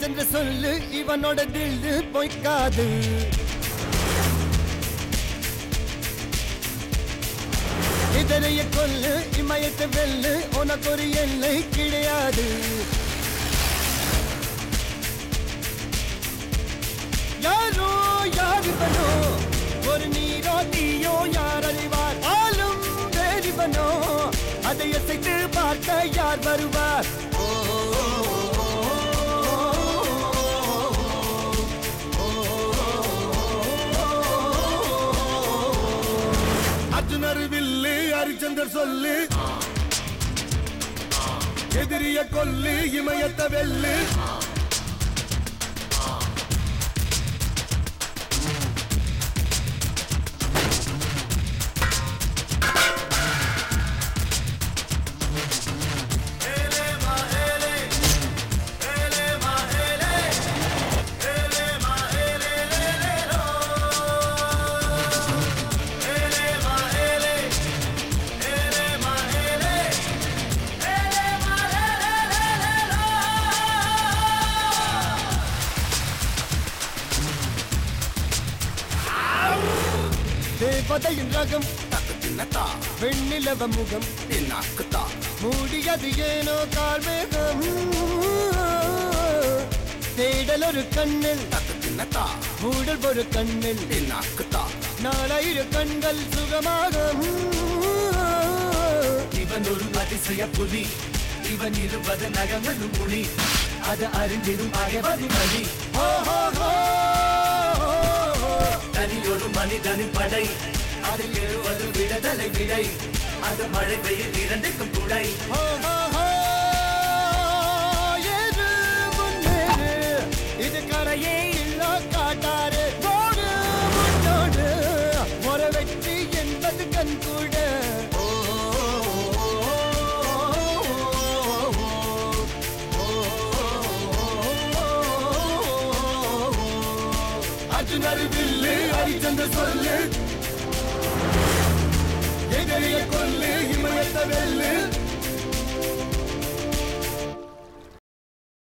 ஹரிச்சந்திர சொல்லு இவனோட தில்லு பொய்க்காது இதனைய கொல்லு இமயத்தை வெல்லு உனக்கு ஒரு எல்லை கிடையாது யாரோ யார் இவனோ ஒரு நீரோ தீயோ யார் அறிவார் ஆளும் வேறிவனோ அதை அசைத்து பார்க்க யார் வருவார் அர்ஜுனர் வில்லு ஹரிச்சந்தர் சொல்லு எதிரிய கொல்லு இமயத்த வெல்லு தேவதையின் ரகம் வெண்ணிலவ முகம் மூடியது ஏனோ கார்மேகம் தேடல் ஒரு கண்ணில் மூடல் ஒரு கண்ணில் நாலாயிர கண்கள் சுகமாக இவன் ஒரு அதிசய புலி இவன் இருபது நகங்களும் புலி அது அறிந்திடும் அகைவது மணி தனி ஒரு மனிதனின் படை அதில் எழுவது விடுதலை விடை அது மழை பெய்யும் இரண்டுக்கும் துணை ஏறு முன்னேறு இது கரையே இல்ல காட்டாரு ஓடு முன்னோடு ஒரு வெற்றி என்பது கண் கூட அர்ஜுனர் வில்லு ஹரிச்சந்தர் சொல்லு எதிரிய கொல்லு இமயத்த வெல்லு